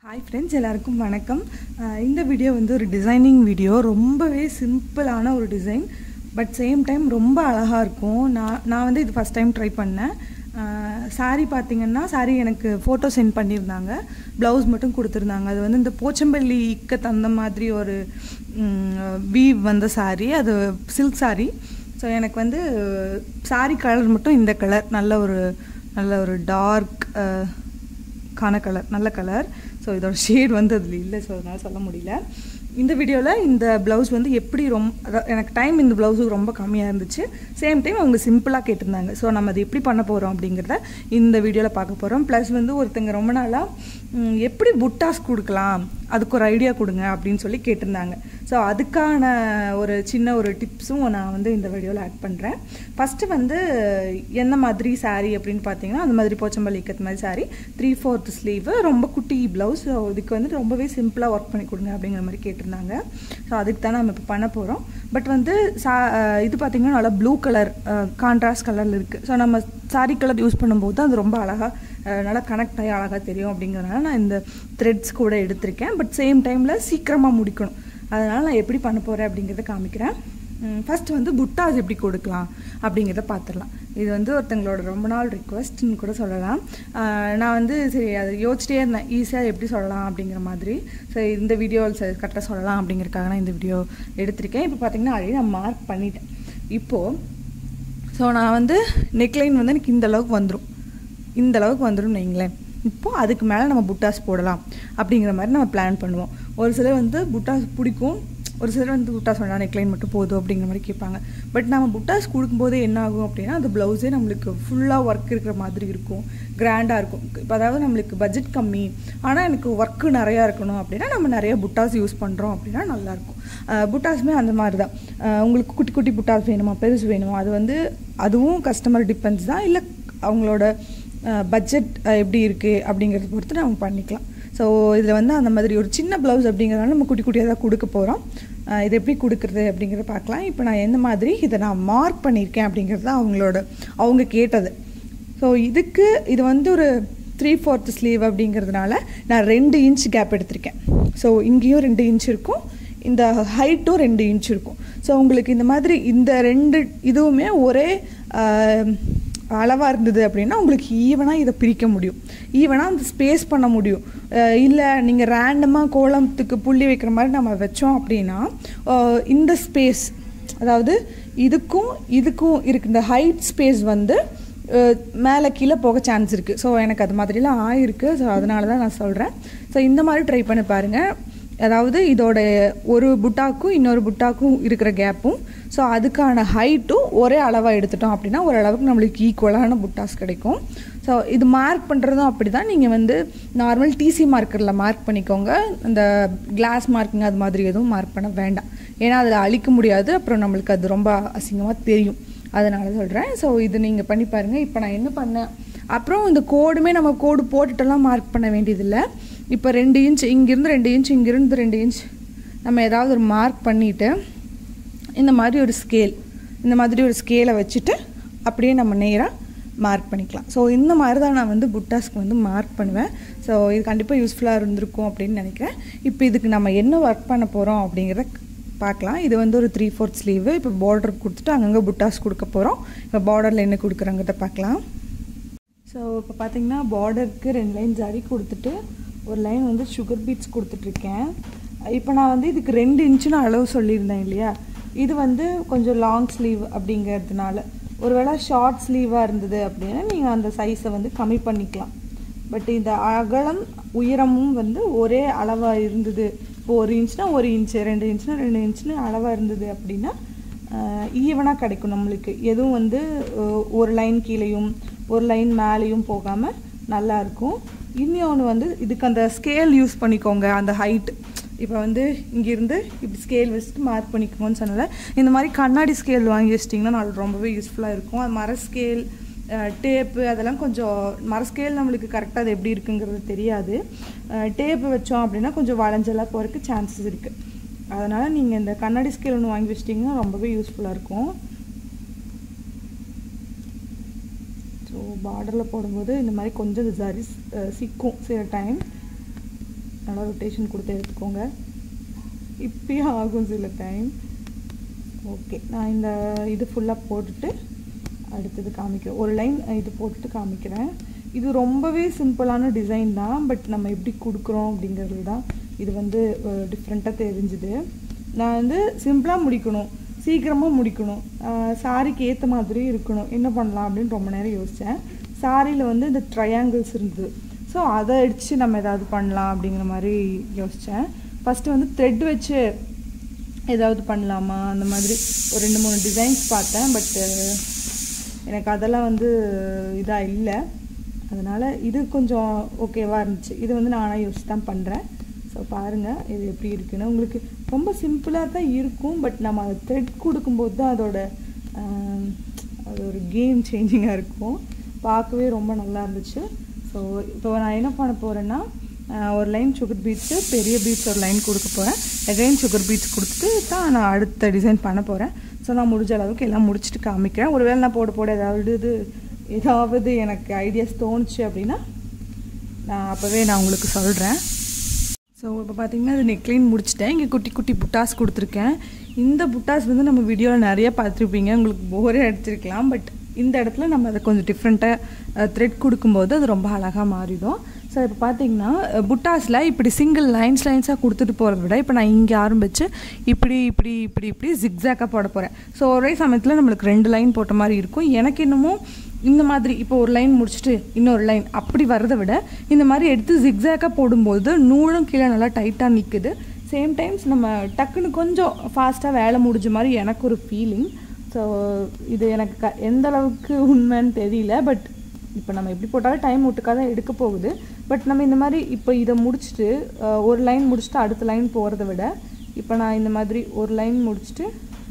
hi friends எல்லாருக்கும் வணக்கம் அஹ் இந்த வீடியோ வந்து ஒரு டிசைனிங் வீடியோ ரொம்பவே சிம்பிளான ஒரு டிசைன் பட் சேம் டைம் ரொம்ப அழகாக இருக்கும் நான் நான் வந்து இது ஃபஸ்ட் டைம் ட்ரை பண்ணேன் சாரீ பார்த்தீங்கன்னா சாரீ எனக்கு ஃபோட்டோ சென்ட் பண்ணியிருந்தாங்க ப்ளவுஸ் மட்டும் கொடுத்துருந்தாங்க அது வந்து இந்த போச்சம்பள்ளி இக்கத் அந்த மாதிரி ஒரு வீவ் வந்த சாரீ அது சில்க் சாரீ ஸோ எனக்கு வந்து சாரீ கலர் மட்டும் இந்த கலர் நல்ல ஒரு நல்ல ஒரு டார்க் கான கலர் நல்ல கலர் ஸோ இதோட ஷேட் வந்து அதில் இல்லை ஸோ அதனால் சொல்ல முடியல இந்த வீடியோவில் இந்த ப்ளவுஸ் வந்து எப்படி ரொம்ப அதான் எனக்கு டைம் இந்த ப்ளவுஸுக்கு ரொம்ப கம்மியாக இருந்துச்சு சேம் டைம் அவங்க சிம்பிளாக கேட்டிருந்தாங்க ஸோ நம்ம அதை எப்படி பண்ண போகிறோம் அப்படிங்கிறத இந்த வீடியோவில் பார்க்க போகிறோம் ப்ளஸ் வந்து ஒருத்தங்க ரொம்ப நாளாக ம், எப்படி புட்டாஸ் கொடுக்கலாம் அதுக்கு ஒரு ஐடியா கொடுங்க அப்படின்னு சொல்லி கேட்டிருந்தாங்க ஸோ அதுக்கான ஒரு சின்ன ஒரு டிப்ஸும் நான் வந்து இந்த வீடியோவில் ஆட் பண்ணுறேன் ஃபஸ்ட்டு வந்து என்ன மாதிரி saree அப்படின்னு பார்த்தீங்கன்னா அந்த மாதிரி போச்சம்பள்ளி இக்கத்து மாதிரி saree த்ரீ ஃபோர்த் ஸ்லீவு ரொம்ப குட்டி ப்ளவுஸ் ஸோ இதுக்கு வந்து ரொம்பவே சிம்பிளாக ஒர்க் பண்ணி கொடுங்க அப்படிங்கிற மாதிரி கேட்டிருந்தாங்க ஸோ அதுக்கு தான் நம்ம இப்போ பண்ண போகிறோம் பட் வந்து சா அஹ் இது பார்த்தீங்கன்னா நல்லா ப்ளூ கலர் கான்ட்ராஸ்ட் கலரில் இருக்குது ஸோ நம்ம saree கலர் யூஸ் பண்ணும்போது அது ரொம்ப அழகாக நல்லா கனெக்ட் ஆகி அழகாக தெரியும் அப்படிங்கிறதுனால நான் இந்த த்ரெட்ஸ் கூட எடுத்திருக்கேன் பட் சேம் டைமில் சீக்கிரமாக முடிக்கணும் அதனால் நான் எப்படி பண்ண போகிறேன் அப்படிங்கிறத காமிக்கிறேன் ஃபஸ்ட்டு வந்து புட்டாஸ் எப்படி கொடுக்கலாம் அப்படிங்கிறத பார்த்துடலாம் இது வந்து ஒருத்தங்களோட ரொம்ப நாள் ரிக்வஸ்ட்னு கூட சொல்லலாம் அஹ் நான் வந்து சரி அதை யோசிச்சிட்டே இருந்தேன் ஈஸியாக எப்படி சொல்லலாம் அப்படிங்கிற மாதிரி சரி இந்த வீடியோ கரெக்டாக சொல்லலாம் அப்படிங்கிறதுக்காக நான் இந்த வீடியோ எடுத்திருக்கேன் இப்போ பார்த்தீங்கன்னா ஆல்ரெடி நான் மார்க் பண்ணிட்டேன் இப்போது ஸோ நான் வந்து நெக்லைன் வந்து எனக்கு இந்த அளவுக்கு வந்துடும் இந்த அளவுக்கு வந்துடும் வைங்களேன் இப்போது அதுக்கு மேலே நம்ம புட்டாஸ் போடலாம் அப்படிங்கிற மாதிரி நம்ம பிளான் பண்ணுவோம் ஒரு சிலர் வந்து புட்டாஸ் பிடிக்கும் ஒரு சிலர் வந்து புட்டாஸ் வேண்டாம் நெக்லைன் மட்டும் போதும் அப்படிங்கிற மாதிரி கேட்பாங்க பட் நம்ம புட்டாஸ் கொடுக்கும்போது என்ன ஆகும் அப்படின்னா அந்த ப்ளவுஸே நம்மளுக்கு ஃபுல்லாக ஒர்க் இருக்கிற மாதிரி இருக்கும் கிராண்டாக இருக்கும் இப்போ அதாவது நம்மளுக்கு பட்ஜெட் கம்மி ஆனால் எனக்கு ஒர்க்கு நிறையா இருக்கணும் அப்படின்னா நம்ம நிறைய புட்டாஸ் யூஸ் பண்ணுறோம் அப்படின்னா நல்லாயிருக்கும் புட்டாஸுமே அந்த மாதிரி தான் அஹ் உங்களுக்கு குட்டி குட்டி புட்டாஸ் வேணுமா பெருசு வேணுமா அது வந்து அதுவும் கஸ்டமர் டிபெண்ட்ஸ் தான் இல்லை அவங்களோட பட்ஜெட் எப்படி இருக்குது அப்படிங்கிறத பொறுத்து நம்ம பண்ணிக்கலாம் ஸோ இதில் வந்து அந்த மாதிரி ஒரு சின்ன ப்ளவுஸ் அப்படிங்கிறதுனால நம்ம குட்டி குட்டியாக தான் கொடுக்க போகிறோம் இது எப்படி கொடுக்குறது அப்படிங்கிறத பார்க்கலாம் இப்போ நான் எந்த மாதிரி இதை நான் மார்க் பண்ணியிருக்கேன் அப்படிங்கிறது தான் அவங்களோட அவங்க கேட்டது ஸோ இதுக்கு இது வந்து ஒரு த்ரீ ஃபோர்த் ஸ்லீவ் அப்படிங்கிறதுனால நான் ரெண்டு இன்ச் கேப் எடுத்திருக்கேன் ஸோ இங்கேயும் ரெண்டு இன்ச் இருக்கும் இந்த ஹைட்டும் ரெண்டு இன்ச் இருக்கும் ஸோ உங்களுக்கு இந்த மாதிரி இந்த ரெண்டு இதுவுமே ஒரே அளவாக இருந்தது அப்படின்னா உங்களுக்கு ஈவனாக இதை பிரிக்க முடியும் ஈவனாக அந்த ஸ்பேஸ் பண்ண முடியும் இல்லை நீங்கள் ரேண்டமாக கோலத்துக்கு புள்ளி வைக்கிற மாதிரி நம்ம வச்சோம் அப்படின்னா அஹ் இந்த ஸ்பேஸ் அதாவது இதுக்கும் இதுக்கும் இருக்கு இந்த ஹைட் ஸ்பேஸ் வந்து அஹ் மேலே கீழே போக சான்ஸ் இருக்குது ஸோ எனக்கு அது மாதிரிலாம் ஆயிருக்கு ஸோ அதனால தான் நான் சொல்கிறேன் ஸோ இந்த மாதிரி ட்ரை பண்ணி பாருங்கள் அதாவது இதோட ஒரு புட்டாக்கும் இன்னொரு புட்டாக்கும் இருக்கிற கேப்பும் ஸோ அதுக்கான ஹைட்டும் ஒரே அளவாக எடுத்துட்டோம் அப்படின்னா ஓரளவுக்கு நம்மளுக்கு ஈக்குவலான புட்டாஸ் கிடைக்கும் ஸோ இது மார்க் பண்ணுறதும் அப்படி தான் நீங்கள் வந்து நார்மல் டிசி மார்க்கரில் மார்க் பண்ணிக்கோங்க இந்த கிளாஸ் மார்க்கிங் அது மாதிரி எதுவும் மார்க் பண்ண வேண்டாம் ஏன்னா அதில் அழிக்க முடியாது அப்புறம் நம்மளுக்கு அது ரொம்ப அசிங்கமாக தெரியும் அதனால சொல்கிறேன் ஸோ இது நீங்கள் பண்ணி பாருங்கள் இப்போ நான் என்ன பண்ணேன் அப்புறம் இந்த கோடுமே நம்ம கோடு போட்டுட்டெல்லாம் மார்க் பண்ண வேண்டியதில்லை இப்போ ரெண்டு இன்ச் இங்கேருந்து ரெண்டு இன்ச் இங்கேருந்து ரெண்டு இன்ச் நம்ம ஏதாவது ஒரு மார்க் பண்ணிவிட்டு இந்த மாதிரி ஒரு ஸ்கேல் இந்த மாதிரி ஒரு ஸ்கேலை வச்சுட்டு அப்படியே நம்ம நேராக மார்க் பண்ணிக்கலாம் ஸோ இந்த மாதிரி தான் நான் வந்து புட்டாஸ்க்கு வந்து மார்க் பண்ணுவேன் ஸோ இது கண்டிப்பாக யூஸ்ஃபுல்லாக இருந்திருக்கும் அப்படின்னு நினைக்கிறேன் இப்போ இதுக்கு நம்ம என்ன ஒர்க் பண்ண போகிறோம் அப்படிங்கிறத பார்க்கலாம் இது வந்து ஒரு த்ரீ ஃபோர்த் ஸ்லீவு இப்போ பார்டர் கொடுத்துட்டு அங்கங்கே புட்டாஸ் கொடுக்க போகிறோம் இப்போ பார்டரில் என்ன கொடுக்குறோங்கிறத பார்க்கலாம் ஸோ இப்போ பார்த்தீங்கன்னா பார்டருக்கு ரெண்டு லைன் ஜரி கொடுத்துட்டு ஒரு லைன் வந்து சுகர் பீட்ஸ் கொடுத்துட்ருக்கேன் இப்போ நான் வந்து இதுக்கு ரெண்டு இன்ச்சுன்னு அளவு சொல்லியிருந்தேன் இல்லையா இது வந்து கொஞ்சம் லாங் ஸ்லீவ் அப்படிங்கிறதுனால ஒருவேளை ஷார்ட் ஸ்லீவாக இருந்தது அப்படின்னா நீங்கள் அந்த சைஸை வந்து கம்மி பண்ணிக்கலாம் பட் இந்த அகலம் உயரமும் வந்து ஒரே அளவாக இருந்தது இப்போ ஒரு இன்ச்னா ஒரு இன்ச்சு ரெண்டு இன்ச்னா ரெண்டு இன்ச்னு அளவாக இருந்தது அப்படின்னா ஈவனாக கிடைக்கும் நம்மளுக்கு எதுவும் வந்து அஹ், ஒரு லைன் கீழேயும் ஒரு லைன் மேலேயும் போகாமல் நல்லாயிருக்கும் இன்னொன்று வந்து இதுக்கு அந்த ஸ்கேல் யூஸ் பண்ணிக்கோங்க அந்த ஹைட் இப்போ வந்து இங்கேருந்து இப்படி ஸ்கேல் வச்சுட்டு மார்க் பண்ணிக்கோங்கன்னு சொன்னல இந்த மாதிரி கண்ணாடி ஸ்கேல் வாங்கி வச்சிட்டிங்கன்னா நான் ரொம்பவே யூஸ்ஃபுல்லாக இருக்கும் அது மர ஸ்கேல் டேப்பு அதெல்லாம் கொஞ்சம் மர ஸ்கேல் நம்மளுக்கு கரெக்டாக அது எப்படி இருக்குங்கிறது தெரியாது டேப்பு வச்சோம் அப்படின்னா கொஞ்சம் வளைஞ்செல்லாம் போகிறதுக்கு சான்சஸ் இருக்குது அதனால் நீங்கள் இந்த கண்ணாடி ஸ்கேல் ஒன்று வாங்கி வச்சிட்டிங்கன்னா ரொம்பவே யூஸ்ஃபுல்லாக இருக்கும் ஸோ பார்டரில் போடும்போது இந்த மாதிரி கொஞ்சம் ஜரி சிக்கும் சில டைம் நல்லா ரொட்டேஷன் கொடுத்து எடுத்துக்கோங்க இப்பயும் ஆகும் சில டைம் ஓகே நான் இந்த இது ஃபுல்லாக போட்டுட்டு அடுத்தது காமிக்கிறேன் ஒரு லைன் இது போட்டுட்டு காமிக்கிறேன் இது ரொம்பவே சிம்பிளான டிசைன் தான் பட் நம்ம எப்படி கொடுக்குறோம் அப்படிங்கிறது தான் இது வந்து டிஃப்ரெண்ட்டாக தெரிஞ்சுது நான் வந்து சிம்பிளாக முடிக்கணும் சீக்கிரமாக முடிக்கணும் சாரிக்கு ஏற்ற மாதிரி இருக்கணும் என்ன பண்ணலாம் அப்படின்னு ரொம்ப நேரம் யோசித்தேன் சாரியில் வந்து இந்த ட்ரையாங்கிள்ஸ் இருந்தது ஸோ அதை அடித்து நம்ம ஏதாவது பண்ணலாம் அப்படிங்கிற மாதிரி யோசித்தேன் ஃபஸ்ட்டு வந்து த்ரெட் வச்சு ஏதாவது பண்ணலாமா அந்த மாதிரி ஒரு ரெண்டு மூணு டிசைன்ஸ் பார்த்தேன் பட் எனக்கு அதெல்லாம் வந்து இதாக இல்லை அதனால் இது கொஞ்சம் ஓகேவாக இருந்துச்சு இது வந்து நானாக யோசிச்சு தான் பண்ணுறேன் ஸோ பாருங்கள் இது எப்படி இருக்குன்னு உங்களுக்கு ரொம்ப சிம்பிளாக தான் இருக்கும் பட் நம்ம அதை த்ரெட் கொடுக்கும்போது தான் அதோட அது ஒரு கேம் சேஞ்சிங்காக இருக்கும் பார்க்கவே ரொம்ப நல்லா இருந்துச்சு ஸோ இப்போ நான் என்ன பண்ண போகிறேன்னா ஒரு லைன் சுகர் பீட்ஸு பெரிய பீட்ஸ் ஒரு லைன் கொடுக்க போகிறேன் எகைன் சுகர் பீட்ஸ் கொடுத்துட்டு தான் நான் அடுத்த டிசைன் பண்ண போகிறேன் ஸோ நான் முடிஞ்ச அளவுக்கு எல்லாம் முடிச்சுட்டு காமிக்கிறேன் ஒருவேளை நான் போட போட ஏதாவது இது ஏதாவது எனக்கு ஐடியாஸ் தோணுச்சு அப்படின்னா நான் அப்போவே நான் உங்களுக்கு சொல்கிறேன் ஸோ இப்போ பார்த்தீங்கன்னா அது நெக்லைன் முடிச்சிட்டேன் இங்கே குட்டி குட்டி புட்டாஸ் கொடுத்துருக்கேன் இந்த புட்டாஸ் வந்து நம்ம வீடியோவில் நிறைய பார்த்துருப்பீங்க உங்களுக்கு போரே அடிச்சிருக்கலாம் பட் இந்த இடத்துல நம்ம அதை கொஞ்சம் டிஃப்ரெண்ட்டாக த்ரெட் கொடுக்கும்போது அது ரொம்ப அழகாக மாறிடும் ஸோ இப்போ பார்த்தீங்கன்னா புட்டாஸில் இப்படி சிங்கிள் லைன்ஸ் லைன்ஸாக கொடுத்துட்டு போகிறத விட இப்போ நான் இங்கே ஆரம்பித்து இப்படி இப்படி இப்படி இப்படி ஜிக்ஸாக்காக போட போகிறேன் ஸோ ஒரே சமயத்தில் நம்மளுக்கு ரெண்டு லைன் போட்ட மாதிரி இருக்கும் எனக்கு இன்னமும் இந்த மாதிரி இப்போ ஒரு லைன் முடிச்சுட்டு இன்னொரு லைன் அப்படி வரதை விட இந்த மாதிரி எடுத்து ஜிக்ஸாக்காக போடும்போது நூலும் கீழே நல்லா டைட்டாக நிற்குது சேம் டைம்ஸ் நம்ம டக்குன்னு கொஞ்சம் ஃபாஸ்ட்டாக வேலை முடிஞ்ச மாதிரி எனக்கு ஒரு ஃபீலிங் ஸோ இது எனக்கு க எந்த அளவுக்கு உண்மைன்னு தெரியல பட் இப்போ நம்ம எப்படி போட்டாலும் டைம் விட்டுக்காக தான் எடுக்க போகுது பட் நம்ம இந்த மாதிரி இப்போ இதை முடிச்சுட்டு ஒரு லைன் முடிச்சுட்டு அடுத்த லைன் போகிறத விட இப்போ நான் இந்த மாதிரி ஒரு லைன் முடிச்சுட்டு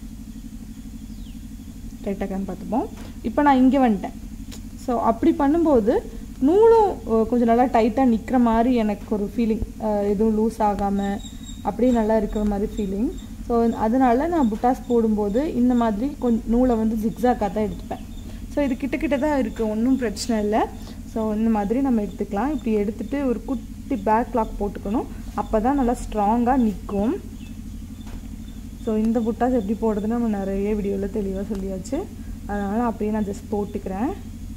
ரைட்டாக்கான்னு பார்த்துப்போம் இப்போ நான் இங்கே வந்துட்டேன் ஸோ அப்படி பண்ணும்போது நூலும் கொஞ்சம் நல்லா டைட்டாக நிற்கிற மாதிரி எனக்கு ஒரு ஃபீலிங் எதுவும் லூஸ் ஆகாமல் அப்படியே நல்லா இருக்கிற மாதிரி ஃபீலிங் ஸோ அதனால நான் புட்டாஸ் போடும்போது இந்த மாதிரி கொஞ்சம் நூலை வந்து ஜிக்ஸாக்காக தான் எடுத்துப்பேன் ஸோ இது கிட்ட கிட்ட தான் இருக்குது ஒன்றும் பிரச்சனை இல்லை ஸோ இந்த மாதிரி நம்ம எடுத்துக்கலாம் இப்படி எடுத்துகிட்டு ஒரு குட்டி பேக் லாக் போட்டுக்கணும் அப்போ தான் நல்லா ஸ்ட்ராங்காக நிற்கும் ஸோ இந்த புட்டாஸ் எப்படி போடுறதுன்னு நம்ம நிறைய வீடியோவில் தெளிவாக சொல்லியாச்சு அதனால் அப்படியே நான் ஜஸ்ட் போட்டுக்கிறேன்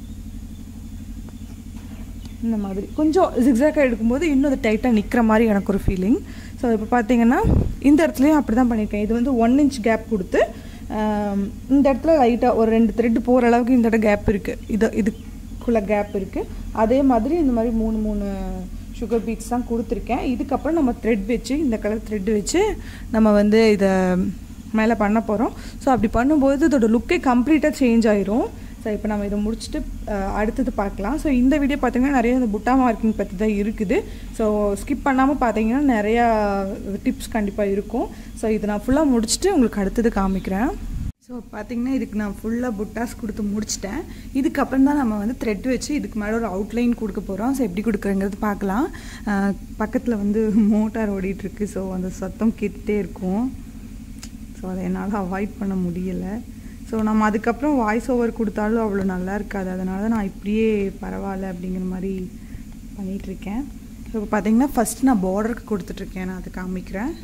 இந்த மாதிரி கொஞ்சம் ஜிக்ஸாக்காக எடுக்கும்போது இன்னும் அது டைட்டாக நிற்கிற மாதிரி எனக்கு ஒரு ஃபீலிங் ஸோ இப்போ பார்த்தீங்கன்னா இந்த இடத்துலையும் அப்படி தான் பண்ணியிருக்கேன் இது வந்து ஒன் இன்ச் கேப் கொடுத்து இந்த இடத்துல லைட்டாக ஒரு ரெண்டு த்ரெட்டு போகிற அளவுக்கு இந்த இடம் கேப் இருக்குது இது இதுக்குள்ளே கேப் இருக்குது அதே மாதிரி இந்த மாதிரி மூணு மூணு சுகர் பீட்ஸ் தான் கொடுத்துருக்கேன் இதுக்கப்புறம் நம்ம த்ரெட் வச்சு இந்த கலர் த்ரெட் வச்சு நம்ம வந்து இதை மேலே பண்ண போகிறோம் ஸோ அப்படி பண்ணும்போது இதோட லுக்கே கம்ப்ளீட்டாக சேஞ்ச் ஆயிரும் ஸோ இப்போ நம்ம இதை முடிச்சுட்டு அடுத்தது பார்க்கலாம் ஸோ இந்த வீடியோ பார்த்தீங்கன்னா நிறைய இந்த புட்டா மார்க்கிங் பற்றி தான் இருக்குது ஸோ ஸ்கிப் பண்ணாமல் பார்த்தீங்கன்னா நிறையா டிப்ஸ் கண்டிப்பாக இருக்கும் ஸோ இதை நான் ஃபுல்லாக முடிச்சுட்டு உங்களுக்கு அடுத்தது காமிக்கிறேன் ஸோ பார்த்தீங்கன்னா இதுக்கு நான் ஃபுல்லாக புட்டாஸ் கொடுத்து முடிச்சிட்டேன் இதுக்கப்புறம் தான் நம்ம வந்து த்ரெட் வச்சு இதுக்கு மேலே ஒரு அவுட்லைன் கொடுக்க போகிறோம் ஸோ எப்படி கொடுக்குறங்கிறது பார்க்கலாம் பக்கத்தில் வந்து மோட்டார் ஓடிட்டுருக்கு ஸோ அந்த சத்தம் கேட்டுகிட்டே இருக்கும் ஸோ அதை என்னால் அவாய்ட் பண்ண முடியலை ஸோ நம்ம அதுக்கப்புறம் வாய்ஸ் ஓவர் கொடுத்தாலும் அவ்வளோ நல்லா இருக்காது அதனால தான் நான் இப்படியே பரவாயில்ல அப்படிங்கிற மாதிரி பண்ணிகிட்ருக்கேன் ஸோ இப்போ பார்த்தீங்கன்னா ஃபஸ்ட்டு நான் பார்டருக்கு கொடுத்துட்ருக்கேன் நான் அதை காமிக்கிறேன்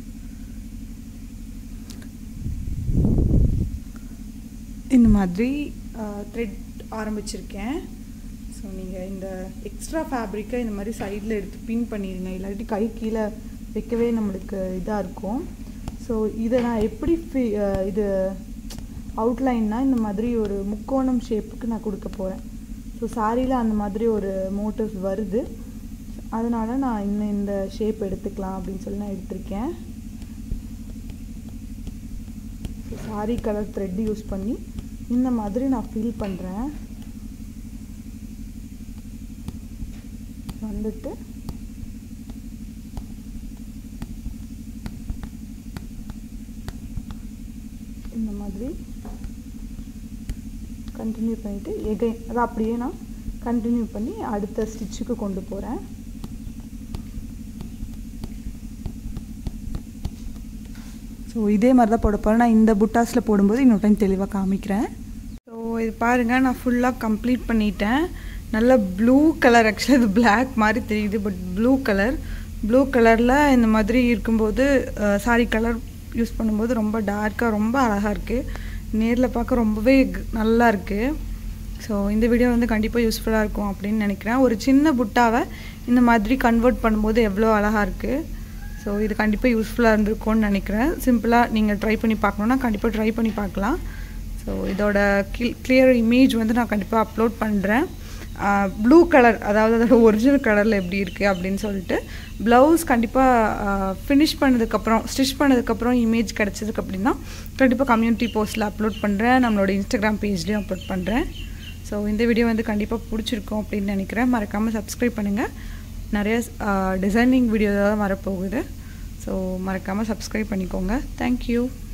இந்த மாதிரி த்ரெட் ஆரம்பிச்சிருக்கேன் ஸோ நீங்கள் இந்த எக்ஸ்ட்ரா ஃபேப்ரிக்கை இந்த மாதிரி சைடில் எடுத்து பின் பண்ணிடுங்க இல்லாட்டி கை கீழே வைக்கவே நம்மளுக்கு இதாக இருக்கும் ஸோ இதை நான் எப்படி இது அவுட்லைன்னா இந்த மாதிரி ஒரு முக்கோணம் ஷேப்புக்கு நான் கொடுக்க போகிறேன் ஸோ சாரியில் அந்த மாதிரி ஒரு மோட்டிவ் வருது அதனால் நான் இன்னும் இந்த ஷேப் எடுத்துக்கலாம் அப்படின்னு சொல்லி நான் எடுத்திருக்கேன் so sari colour thread use பண்ணி இந்த மாதிரி நான் ஃபீல் பண்ணுறேன் வந்துட்டு இந்த மாதிரி கண்டினியூ பண்ணிவிட்டு எகைன் அதை அப்படியே நான் கண்டினியூ பண்ணி அடுத்த ஸ்டிச்சுக்கு கொண்டு போகிறேன் ஸோ இதே மாதிரி தான் போட போகிறேன் நான் இந்த புட்டாஸில் போடும்போது இன்னொரு டைம் தெளிவாக காமிக்கிறேன் ஸோ இது பாருங்கள் நான் ஃபுல்லாக கம்ப்ளீட் பண்ணிட்டேன் நல்ல ப்ளூ கலர் ஆக்சுவலாக இது பிளாக் மாதிரி தெரியுது பட் ப்ளூ கலர் ப்ளூ கலரில் இந்த மாதிரி இருக்கும்போது சாரி கலர் யூஸ் பண்ணும்போது ரொம்ப டார்க்காக ரொம்ப அழகாக இருக்குது நேரில் பார்க்க ரொம்பவே நல்லா இருக்குது ஸோ இந்த வீடியோ வந்து கண்டிப்பாக யூஸ்ஃபுல்லாக இருக்கும் அப்படின்னு நினைக்கிறேன் ஒரு சின்ன புட்டாவை இந்த மாதிரி கன்வெர்ட் பண்ணும்போது எவ்வளோ அழகாக இருக்குது ஸோ இது கண்டிப்பாக யூஸ்ஃபுல்லாக இருந்திருக்கும்னு நினைக்கிறேன் சிம்பிளாக நீங்கள் ட்ரை பண்ணி பார்க்கணுன்னா கண்டிப்பாக ட்ரை பண்ணி பார்க்கலாம் ஸோ இதோட கிளியர் இமேஜ் வந்து நான் கண்டிப்பாக அப்லோட் பண்ணுறேன் ப்ளூ கலர் அதாவது அதோட ஒரிஜினல் கலரில் எப்படி இருக்குது அப்படின்னு சொல்லிட்டு ப்ளவுஸ் கண்டிப்பாக ஃபினிஷ் பண்ணதுக்கப்புறம் ஸ்டிச் பண்ணதுக்கப்புறம் இமேஜ் கிடச்சதுக்கு அப்படின்னா கண்டிப்பாக கம்யூனிட்டி போஸ்ட்டில் அப்லோட் பண்ணுறேன் நம்மளோட இன்ஸ்டாகிராம் பேஜ்லேயும் அப்லோட் பண்ணுறேன் ஸோ இந்த வீடியோ வந்து கண்டிப்பாக பிடிச்சிருக்கும் அப்படின்னு நினைக்கிறேன் மறக்காமல் சப்ஸ்கிரைப் பண்ணுங்கள் நிறைய டிசைனிங் வீடியோ தான் வரப்போகுது ஸோ மறக்காமல் சப்ஸ்கிரைப் பண்ணிக்கோங்க தேங்க்யூ